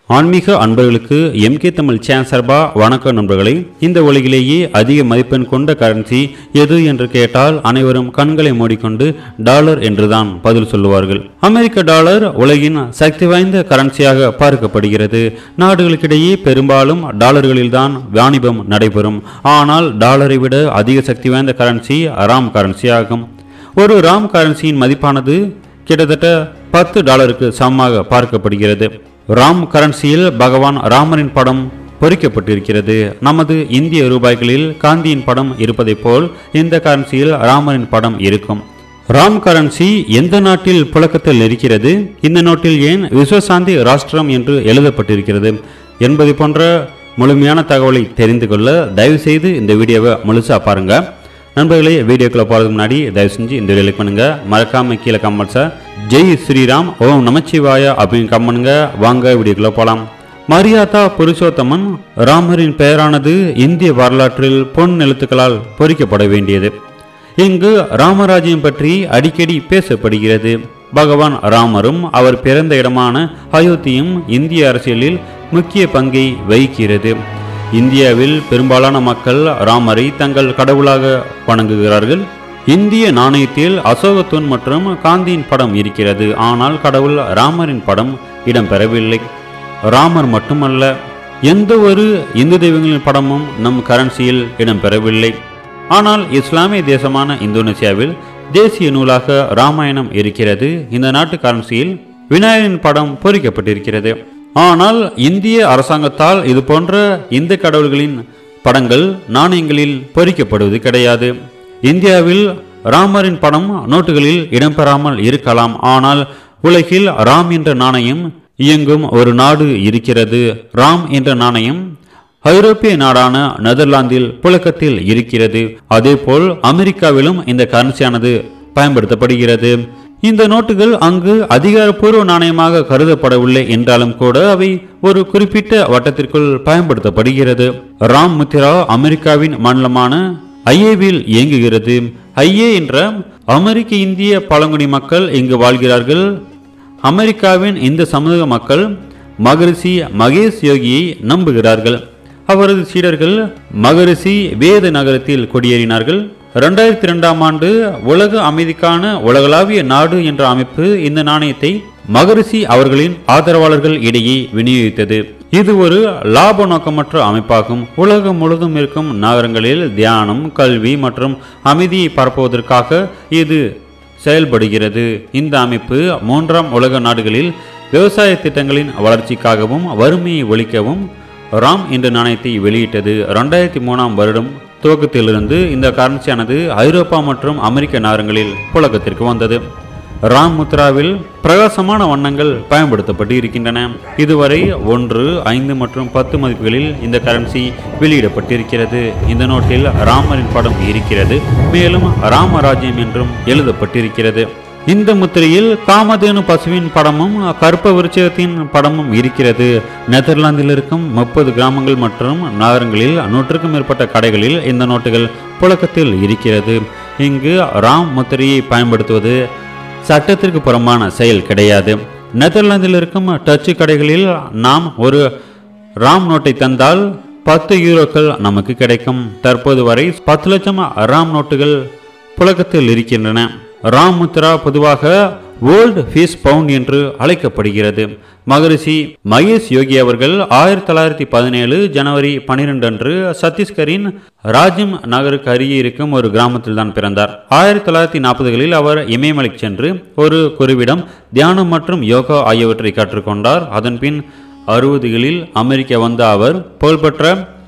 ஆன்மீக அன்பர்களுக்கு MK Tamil channel சார்பா வணக்கம் நண்பர்களே இந்த உலகிலேயே அதிக மதிப்பெண் கொண்ட கரன்சி எது என்று கேட்டால் அனைவரும் கண்களை மூடிக்கொண்டு டாலர் என்றுதான் பதில் சொல்லுவார்கள் அமெரிக்க டாலர் உலகின் சக்தி வாய்ந்த கரன்சியாக பார்க்கப்படுகிறது நாடுகளுக்கிடையே பெரும்பாலும் டாலர்களில்தான் வாணிபம் நடைபெறும் ஆனால் டாலரை விட அதிக சக்தி வாய்ந்த கரன்சி ராம் கரன்சி ஆகும் ஒரு ராம் கரன்சியின் மதிப்பானது கிட்டத்தட்ட பத்து டாலருக்கு சமமாக பார்க்கப்படுகிறது ராம் கரன்சியில் பகவான் ராமரின் படம் பொறிக்கப்பட்டிருக்கிறது நமது இந்திய ரூபாய்களில் காந்தியின் படம் இருப்பதைப் போல் இந்த கரன்சியில் ராமரின் படம் இருக்கும் ராம் கரன்சி எந்த நாட்டில் புழக்கத்தில் இருக்கிறது இந்த நோட்டில் ஏன் விஸ்வசாந்தி ராஷ்டிரம் என்று எழுதப்பட்டிருக்கிறது என்பது போன்ற முழுமையான தகவலை தெரிந்து கொள்ள தயவு செய்து இந்த வீடியோவை முழுசா பாருங்க நண்பர்களே வீடியோக்குள்ள போகிறதுக்கு முன்னாடி தயவு செஞ்சு இந்த வீடியோ லைக் பண்ணுங்க மறக்காம கீழே கமெண்ட்ஸை ஜெய் ஸ்ரீராம் ஓம் நமச்சிவாய அப்படின்னு கமெண்ட்ங்க வாங்க வீடியோக்குள்ள போகலாம் மரியாதா புருஷோத்தமன் ராமரின் பெயரானது இந்திய வரலாற்றில் பொன் எழுத்துக்களால் பொறிக்கப்பட வேண்டியது இங்கு ராமராஜ்யம் பற்றி அடிக்கடி பேசப்படுகிறது பகவான் ராமரும் அவர் பிறந்த இடமான அயோத்தியும் இந்திய அரசியலில் முக்கிய பங்கை வகிக்கிறது இந்தியாவில் பெரும்பாலான மக்கள் ராமரை தங்கள் கடவுளாக வணங்குகிறார்கள் இந்திய நாணயத்தில் அசோகத்தூன் மற்றும் காந்தியின் படம் இருக்கிறது ஆனால் கடவுள் ராமரின் படம் இடம்பெறவில்லை ராமர் மட்டுமல்ல எந்த ஒரு இந்து தெய்வங்களின் படமும் நம் கரன்சியில் இடம்பெறவில்லை ஆனால் இஸ்லாமிய தேசமான இந்தோனேசியாவில் தேசிய நூலாக ராமாயணம் இருக்கிறது இந்த நாட்டு கரன்சியில் விநாயகரின் படம் பொறிக்கப்பட்டிருக்கிறது ஆனால் இந்திய அரசாங்கத்தால் இது போன்ற இந்து கடவுள்களின் படங்கள் நாணயங்களில் பொறிக்கப்படுவது கிடையாது இந்தியாவில் ராமரின் படம் நோட்டுகளில் இடம்பெறாமல் இருக்கலாம் ஆனால் உலகில் ராம் என்ற நாணயம் இயங்கும் ஒரு நாடு இருக்கிறது ராம் என்ற நாணயம் ஐரோப்பிய நாடான நெதர்லாந்தில் புழக்கத்தில் இருக்கிறது அதேபோல் அமெரிக்காவிலும் இந்த கரன்சியானது பயன்படுத்தப்படுகிறது இந்த நோட்டுகள் அங்கு அதிகாரப்பூர்வ நாணயமாக கருதப்படவில்லை என்றாலும் கூட அவை ஒரு குறிப்பிட்ட வட்டத்திற்குள் பயன்படுத்தப்படுகிறது ராம் முத்திரா அமெரிக்காவின் மாநிலமான ஐஏவில் இயங்குகிறது ஐஏ என்ற அமெரிக்க இந்திய பழங்குடி மக்கள் இங்கு வாழ்கிறார்கள் அமெரிக்காவின் இந்த சமூக மக்கள் மகரிஷி மகேஷ் யோகியை நம்புகிறார்கள் அவரது சீடர்கள் மகரிஷி வேத நகரத்தில் குடியேறினார்கள் ரெண்டாயிரத்தி ரெண்டாம் ஆண்டு உலக அமைதிக்கான உலகளாவிய நாடு என்ற அமைப்பு இந்த நாணயத்தை மகரிஷி அவர்களின் ஆதரவாளர்கள் இடையே விநியோகித்தது இது ஒரு லாப நோக்கமற்ற அமைப்பாகும் உலகம் முழுவதும் இருக்கும் நகரங்களில் தியானம் கல்வி மற்றும் அமைதியை பரப்புவதற்காக இது செயல்படுகிறது இந்த அமைப்பு மூன்றாம் உலக நாடுகளில் விவசாய திட்டங்களின் வளர்ச்சிக்காகவும் வறுமையை ஒழிக்கவும் ராம் என்ற நாணயத்தை வெளியிட்டது ரெண்டாயிரத்தி மூணாம் வருடம் துவக்கத்திலிருந்து இந்த கரன்சியானது ஐரோப்பா மற்றும் அமெரிக்க நகரங்களில் புழக்கத்திற்கு வந்தது ராம் முத்ராவில் பிரகாசமான வண்ணங்கள் பயன்படுத்தப்பட்டு இருக்கின்றன இதுவரை ஒன்று ஐந்து மற்றும் பத்து மதிப்புகளில் இந்த கரன்சி வெளியிடப்பட்டிருக்கிறது இந்த நோட்டில் ராமரின் படம் இருக்கிறது மேலும் ராமராஜ்யம் என்றும் எழுதப்பட்டிருக்கிறது இந்த முத்திரையில் காமதேனு பசுவின் படமும் கருப்ப விருட்சகத்தின் படமும் இருக்கிறது நெதர்லாந்தில் இருக்கும் முப்பது கிராமங்கள் மற்றும் நகரங்களில் நூற்றுக்கும் மேற்பட்ட கடைகளில் இந்த நோட்டுகள் புழக்கத்தில் இருக்கிறது இங்கு ராம் முத்திரையை பயன்படுத்துவது சட்டத்திற்கு புறம்பான செயல் கிடையாது நெதர்லாந்தில் இருக்கும் டச்சு கடைகளில் நாம் ஒரு ராம் நோட்டை தந்தால் பத்து யூரோக்கள் நமக்கு கிடைக்கும் தற்போது வரை பத்து லட்சம் ராம் நோட்டுகள் புழக்கத்தில் இருக்கின்றன ராம் முத்ரா பொதுவாக வேர்ல்டு ஃபீஸ் பவுண்ட் என்று அழைக்கப்படுகிறது மகரிஷி மகேஷ் யோகி அவர்கள் ஆயிரத்தி தொள்ளாயிரத்தி பதினேழு ஜனவரி பனிரெண்டு அன்று சத்தீஸ்கரின் ராஜம் நகருக்கு அருகே இருக்கும் ஒரு கிராமத்தில் தான் பிறந்தார் ஆயிரத்தி தொள்ளாயிரத்தி நாற்பதுகளில் அவர் இமயமலைக்கு சென்று ஒரு குருவிடம் தியானம் மற்றும் யோகா ஆகியவற்றை கற்றுக்கொண்டார் அதன்பின் அறுபதுகளில் அமெரிக்கா வந்த அவர் புகழ்பெற்ற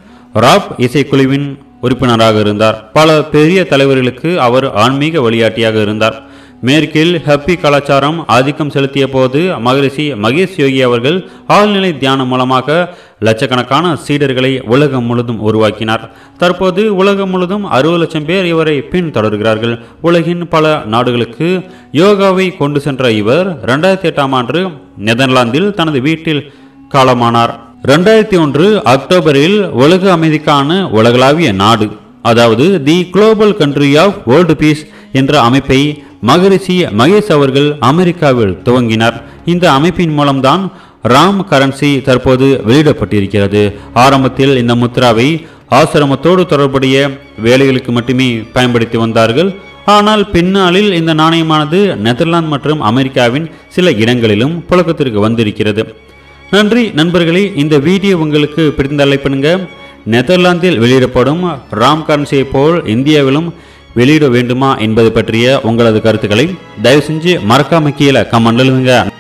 ராப் இசைக்குழுவின் உறுப்பினராக இருந்தார் பல பெரிய தலைவர்களுக்கு அவர் ஆன்மீக வழிகாட்டியாக இருந்தார் மேற்கில் ஹப்பி கலாச்சாரம் ஆதிக்கம் செலுத்திய போது மகரிஷி மகேஷ் யோகி அவர்கள் ஆழ்நிலை தியானம் மூலமாக லட்சக்கணக்கான சீடர்களை உலகம் முழுதும் உருவாக்கினார் தற்போது உலகம் முழுதும் அறுபது லட்சம் பேர் இவரை பின்தொடர்கிறார்கள் உலகின் பல நாடுகளுக்கு யோகாவை கொண்டு சென்ற இவர் ரெண்டாயிரத்தி எட்டாம் ஆண்டு நெதர்லாந்தில் தனது வீட்டில் காலமானார் ரெண்டாயிரத்தி ஒன்று அக்டோபரில் உலக அமைதிக்கான உலகளாவிய நாடு அதாவது the global country of world peace என்ற அமைப்பை மகரிஷி மகேஷ் அவர்கள் அமெரிக்காவில் துவங்கினார் இந்த அமைப்பின் மூலம்தான் ராம் கரன்சி தற்போது வெளியிடப்பட்டிருக்கிறது ஆரம்பத்தில் இந்த முத்ராவை ஆசிரமத்தோடு தொடர்புடைய வேலைகளுக்கு மட்டுமே பயன்படுத்தி வந்தார்கள் ஆனால் பின்னாளில் இந்த நாணயமானது நெதர்லாந்து மற்றும் அமெரிக்காவின் சில இடங்களிலும் புழக்கத்திற்கு வந்திருக்கிறது நன்றி நண்பர்களே இந்த வீடியோ உங்களுக்கு பிடிந்தாலை பண்ணுங்க நெதர்லாந்தில் வெளியிடப்படும் ராம் கரன்சியை போல் இந்தியாவிலும் வெளியிட வேண்டுமா என்பது பற்றிய உங்களது கருத்துக்களை தயவு செஞ்சு மறக்காம கீழே கமெண்ட் எழுதுங்க